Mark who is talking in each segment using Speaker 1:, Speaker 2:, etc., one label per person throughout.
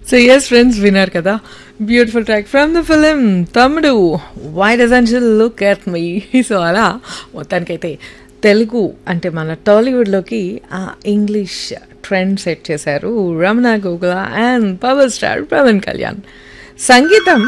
Speaker 1: so yes friends విన్నారు కదా beautiful track from the film Thammudu why doesn't look at me so అలా మొత్తానికైతే తెలుగు అంటే మన టాలీవుడ్లోకి ఆ ఇంగ్లీష్ ట్రెండ్ సెట్ చేశారు Ramana Gogula and power star Pawan Kalyan సంగీతం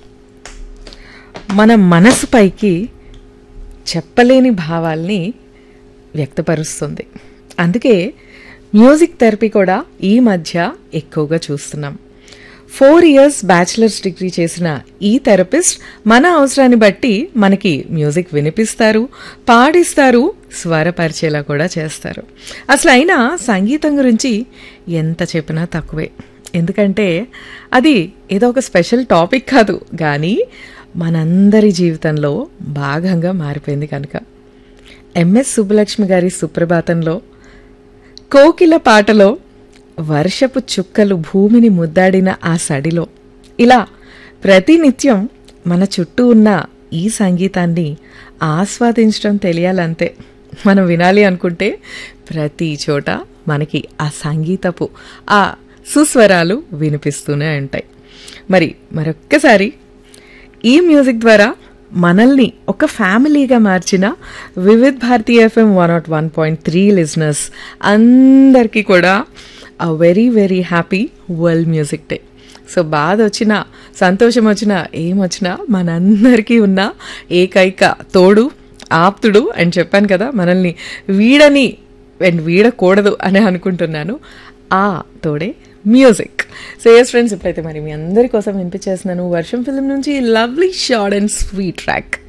Speaker 1: మన మనసుపైకి చెప్పలేని భావాల్ని వ్యక్తపరుస్తుంది అందుకే మ్యూజిక్ థెరపీ కూడా ఈ మధ్య ఎక్కువగా చూస్తున్నాం ఫోర్ ఇయర్స్ బ్యాచిలర్స్ డిగ్రీ చేసిన ఈ థెరపిస్ట్ మన అవసరాన్ని బట్టి మనకి మ్యూజిక్ వినిపిస్తారు పాడిస్తారు స్వరపరిచేలా కూడా చేస్తారు అసలు అయినా సంగీతం గురించి ఎంత చెప్పినా తక్కువే ఎందుకంటే అది ఏదో ఒక స్పెషల్ టాపిక్ కాదు కానీ మనందరి జీవితంలో భాగంగా మారిపోయింది కనుక ఎంఎస్ సుబ్బలక్ష్మి గారి సుప్రభాతంలో కోకిల పాటలో వర్షపు చుక్కలు భూమిని ముద్దాడిన ఆ సడిలో ఇలా ప్రతినిత్యం మన చుట్టూ ఉన్న ఈ సంగీతాన్ని ఆస్వాదించడం తెలియాలంతే మనం వినాలి అనుకుంటే ప్రతి చోట మనకి ఆ సంగీతపు ఆ సుస్వరాలు వినిపిస్తూనే ఉంటాయి మరి మరొక్కసారి ఈ మ్యూజిక్ ద్వారా మనల్ని ఒక ఫ్యామిలీగా మార్చిన Vividh Bharati FM one naught one point three listeners అందరికీ కూడా a very very happy world music day so బాధ వచ్చినా సంతోషం వచ్చినా ఏమొచ్చినా మనందరికీ ఉన్న ఏకైక తోడు ఆప్తుడు అని చెప్పాను కదా మనల్ని వీడని అండ్ వీడకూడదు అని అనుకుంటున్నాను ఆ తోడే మ్యూజిక్ సో ఎస్ ఫ్రెండ్స్ ఇప్పుడైతే మరి మీ అందరి కోసం వినిపించేస్తున్నాను వర్షం ఫిల్మ్ నుంచి lovely short and sweet track